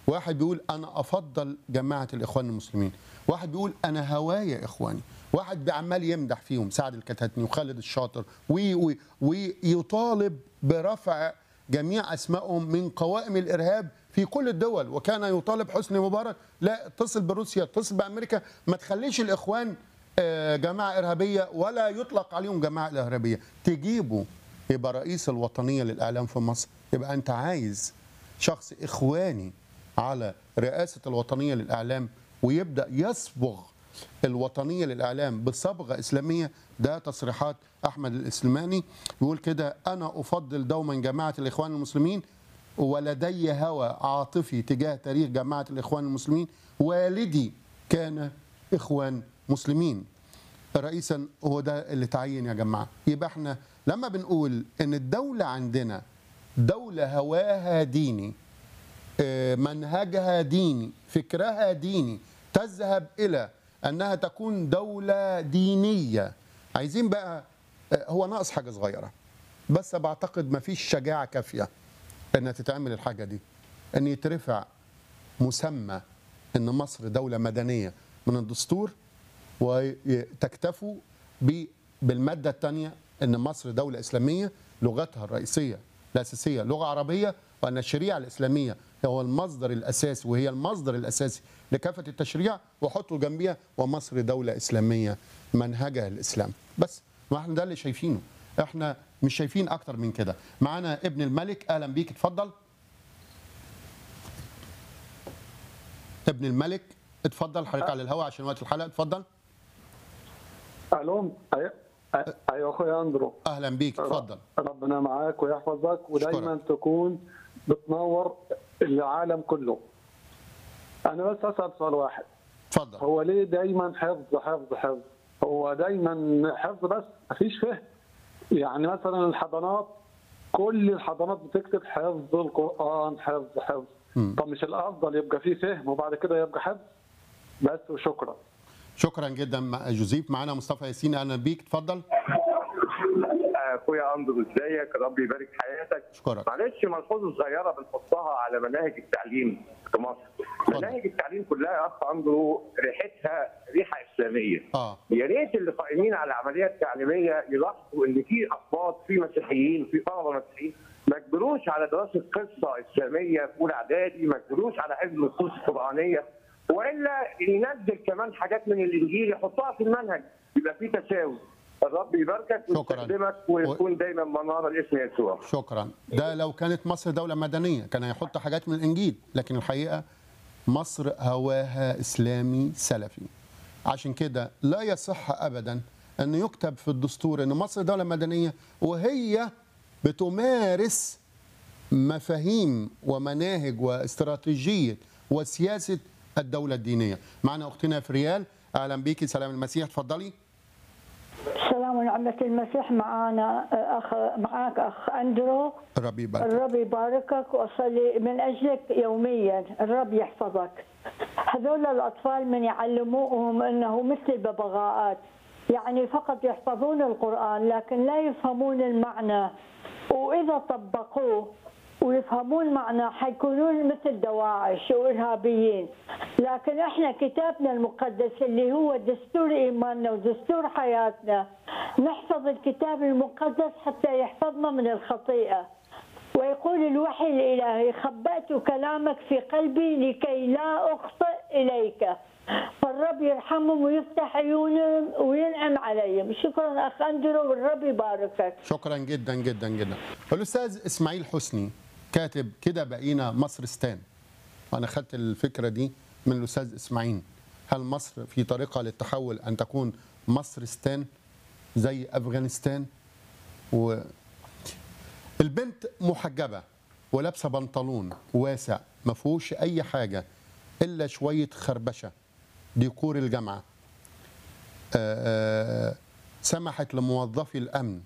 واحد بيقول انا افضل جماعه الاخوان المسلمين واحد بيقول انا هوايا اخواني واحد عمال يمدح فيهم سعد الكتاتني وخالد الشاطر وي- وي- ويطالب برفع جميع اسمائهم من قوائم الارهاب في كل الدول وكان يطالب حسني مبارك لا اتصل بروسيا اتصل بامريكا ما تخليش الاخوان آه، جماعه ارهابيه ولا يطلق عليهم جماعه ارهابيه تجيبوا يبقى رئيس الوطنيه للاعلام في مصر يبقى انت عايز شخص اخواني على رئاسه الوطنيه للاعلام ويبدا يصبغ الوطنيه للاعلام بصبغه اسلاميه ده تصريحات احمد الاسلماني بيقول كده انا افضل دوما جماعه الاخوان المسلمين ولدي هوى عاطفي تجاه تاريخ جماعه الاخوان المسلمين والدي كان اخوان مسلمين رئيسا هو ده اللي تعين يا جماعه يبقى احنا لما بنقول ان الدوله عندنا دوله هواها ديني آه، منهجها ديني فكرها ديني تذهب الى انها تكون دوله دينيه عايزين بقى آه، هو ناقص حاجه صغيره بس بعتقد ما فيش شجاعه كافيه انها تتعمل الحاجه دي ان يترفع مسمى ان مصر دوله مدنيه من الدستور وتكتفوا ب- بالماده الثانيه ان مصر دوله اسلاميه لغتها الرئيسيه الاساسيه لغه عربيه وان الشريعه الاسلاميه هو المصدر الاساسي وهي المصدر الاساسي لكافه التشريع وحطوا جنبيها ومصر دوله اسلاميه منهجها الاسلام بس ما احنا ده اللي شايفينه احنا مش شايفين اكتر من كده معانا ابن الملك اهلا بيك اتفضل ابن الملك اتفضل حضرتك على الهواء عشان وقت الحلقه اتفضل الو أي- أي- ايوه اخويا اندرو اهلا بيك اتفضل ربنا معاك ويحفظك ودايما أشكرك. تكون بتنور العالم كله انا بس اسال سؤال واحد اتفضل هو ليه دايما حفظ حفظ حفظ هو دايما حفظ بس مفيش فهم يعني مثلا الحضانات كل الحضانات بتكتب حفظ القران حفظ حفظ مم. طب مش الافضل يبقى فيه فهم وبعد كده يبقى حفظ بس وشكرا شكرا جدا مع- جوزيف معانا مصطفى ياسين اهلا بيك اتفضل اخويا اندرو ازيك ربي يبارك في حياتك اشكرك معلش ملحوظه صغيره بنحطها على مناهج التعليم في مصر اتفضل. مناهج التعليم كلها يا اخ اندرو ريحتها ريحه اسلاميه اه يا ريت اللي قائمين على العمليه التعليميه يلاحظوا ان في اقباط في مسيحيين في طلبه مسيحيين ما يجبروش على دراسه قصه اسلاميه في اولى اعدادي ما يجبروش على حفظ النصوص القرانيه والا ينزل كمان حاجات من الانجيل يحطها في المنهج يبقى في تساوي الرب يباركك شكراً. ويستخدمك ويكون دايما مناره لاسم يسوع شكرا ده لو كانت مصر دولة مدنية كان هيحط حاجات من الإنجيل لكن الحقيقة مصر هواها إسلامي سلفي عشان كده لا يصح أبدا أن يكتب في الدستور أن مصر دولة مدنية وهي بتمارس مفاهيم ومناهج واستراتيجية وسياسة الدولة الدينية معنا أختنا في ريال أهلا بيكي سلام المسيح اتفضلي سلام ونعمة المسيح معانا أخ معاك أخ أندرو ربي يبارك الرب يباركك وأصلي من أجلك يوميا الرب يحفظك هذول الأطفال من يعلموهم أنه مثل الببغاءات يعني فقط يحفظون القرآن لكن لا يفهمون المعنى وإذا طبقوه ويفهمون معنى حيكونون مثل دواعش وإرهابيين لكن احنا كتابنا المقدس اللي هو دستور إيماننا ودستور حياتنا نحفظ الكتاب المقدس حتى يحفظنا من الخطيئة ويقول الوحي الإلهي خبأت كلامك في قلبي لكي لا أخطئ إليك فالرب يرحمهم ويفتح عيونهم وينعم عليهم شكرا أخ أندرو والرب يباركك شكرا جدا جدا جدا الاستاذ اسماعيل حسني كاتب كده بقينا مصرستان وانا خدت الفكره دي من الاستاذ اسماعيل هل مصر في طريقها للتحول ان تكون مصرستان زي افغانستان و البنت محجبه ولابسه بنطلون واسع ما فيهوش اي حاجه الا شويه خربشه ديكور الجامعه آه، آه، سمحت لموظفي الامن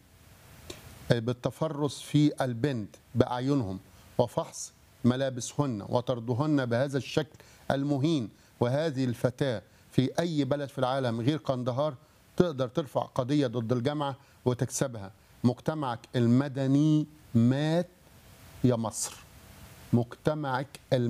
بالتفرس في البنت باعينهم وفحص ملابسهن وطردهن بهذا الشكل المهين وهذه الفتاه في اي بلد في العالم غير قندهار تقدر ترفع قضيه ضد الجامعه وتكسبها مجتمعك المدني مات يا مصر مجتمعك